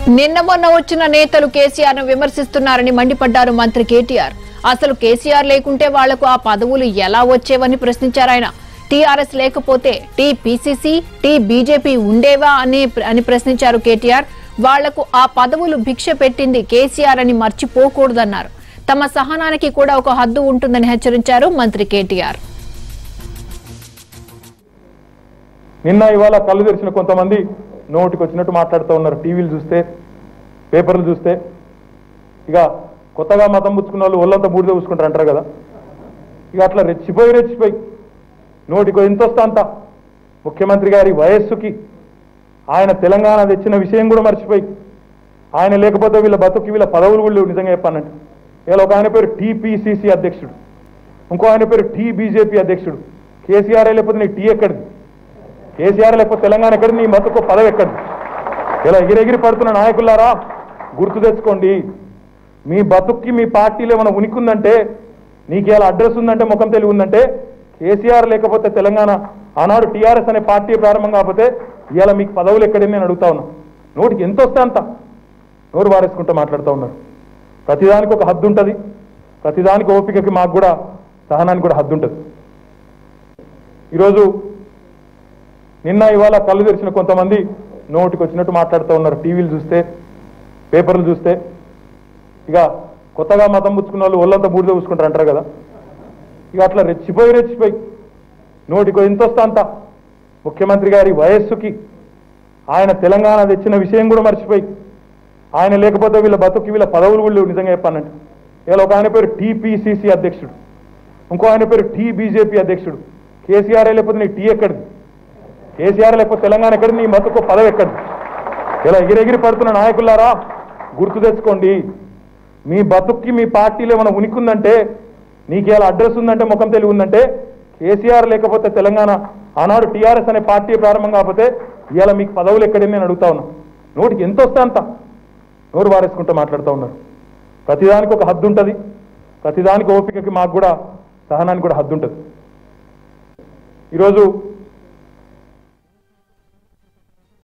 నిన్న మొన్న వచ్చిన నేతలు కేసీఆర్ ను విమర్శిస్తున్నారని మండిపడ్డారు మంత్రి కేటీఆర్ అసలు కేసీఆర్ లేకుంటే వాళ్లకు ఆ పదవులు ఎలా వచ్చేవని ప్రశ్నించారు ఆయన టీఆర్ఎస్ లేకపోతే టీ పీసీసీ టీ బీజేపీ ఉండేవా అని అని ప్రశ్నించారు కేటీఆర్ వాళ్లకు ఆ పదవులు భిక్ష పెట్టింది కేసీఆర్ అని మర్చిపోకూడదన్నారు తమ సహనానికి కూడా ఒక హద్దు ఉంటుందని హెచ్చరించారు మంత్రి కేటీఆర్ నిన్న ఇవాళ కళ్ళు తెరిచిన కొంతమంది నోటికి వచ్చినట్టు మాట్లాడుతూ ఉన్నారు టీవీలు చూస్తే పేపర్లు చూస్తే ఇక కొత్తగా మతం పుచ్చుకున్న వాళ్ళు ఒళ్ళంతా బూడిద పూసుకుంటారు అంటారు కదా ఇక అట్లా రెచ్చిపోయి రెచ్చిపోయి నోటికి ఎంత వస్తా అంత ముఖ్యమంత్రి గారి వయస్సుకి ఆయన తెలంగాణ తెచ్చిన విషయం కూడా మర్చిపోయి ఆయన లేకపోతే వీళ్ళ బతుకి వీళ్ళ పదవులు కూడా లేవు నిజంగా చెప్పానంటే ఇలా ఒక ఆయన పేరు టీపీసీసీ అధ్యక్షుడు ఇంకో ఆయన పేరు టీ బీజేపీ అధ్యక్షుడు కేసీఆర్ లేకపోతే నీ టీ ఎక్కడిది కేసీఆర్ లేకపోతే తెలంగాణ ఎక్కడి నీ మతుకు పదవి ఎక్కడి ఇలా ఎగిరెగిరి పడుతున్న నాయకులారా గుర్తు తెచ్చుకోండి మీ బతుక్కి మీ పార్టీలో ఏమైనా ఉనికి ఉందంటే నీకు ఇలా అడ్రస్ ఉందంటే ముఖం తెలివి ఉందంటే కేసీఆర్ లేకపోతే తెలంగాణ ఆనాడు టీఆర్ఎస్ అనే పార్టీ ప్రారంభం కాకపోతే ఇవాళ మీకు పదవులు ఎక్కడని నేను అడుగుతా ఉన్నా నోటికి ఎంత వస్తే అంత నోరు వారేసుకుంటూ మాట్లాడుతూ ఉన్నారు ప్రతిదానికి ఒక హద్దు ఉంటుంది ప్రతిదానికి ఓపికకి మాకు కూడా సహనానికి కూడా హద్దు ఉంటుంది ఈరోజు నిన్న ఇవాళ కళ్ళు తెరిచిన కొంతమంది నోటికి వచ్చినట్టు మాట్లాడుతూ ఉన్నారు టీవీలు చూస్తే పేపర్లు చూస్తే ఇక కొత్తగా మతం పుచ్చుకున్న వాళ్ళు ఒళ్ళంతా బూడిద పూసుకుంటారు అంటారు కదా ఇక అట్లా రెచ్చిపోయి రెచ్చిపోయి నోటికి ఎంత వస్తా అంత ముఖ్యమంత్రి గారి వయస్సుకి ఆయన తెలంగాణ తెచ్చిన విషయం కూడా మర్చిపోయి ఆయన లేకపోతే వీళ్ళ బతుకి వీళ్ళ పదవులు కూడా లేవు నిజంగా చెప్పానంటే ఇలా ఒక ఆయన పేరు టీపీసీసీ అధ్యక్షుడు ఇంకో ఆయన పేరు టీ బీజేపీ అధ్యక్షుడు కేసీఆర్ లేకపోతే నీ టీ ఎక్కడిది కేసీఆర్ లేకపోతే తెలంగాణ ఎక్కడి నీ మతుకు పదవి ఎక్కడి ఇలా ఎగిరెగిరి పడుతున్న నాయకులారా గుర్తు తెచ్చుకోండి మీ బతుక్కి మీ పార్టీలో ఏమైనా ఉనికి ఉందంటే నీకు ఇలా అడ్రస్ ఉందంటే ముఖం తెలివి ఉందంటే కేసీఆర్ లేకపోతే తెలంగాణ ఆనాడు టీఆర్ఎస్ అనే పార్టీ ప్రారంభం కాకపోతే ఇవాళ మీకు పదవులు ఎక్కడని నేను అడుగుతా ఉన్నా నోటికి ఎంత వస్తే అంత నోరు వారేసుకుంటూ మాట్లాడుతూ ఉన్నారు ప్రతిదానికి ఒక హద్దు ఉంటుంది ప్రతిదానికి ఓపికకి మాకు కూడా సహనానికి కూడా హద్దు ఉంటుంది ఈరోజు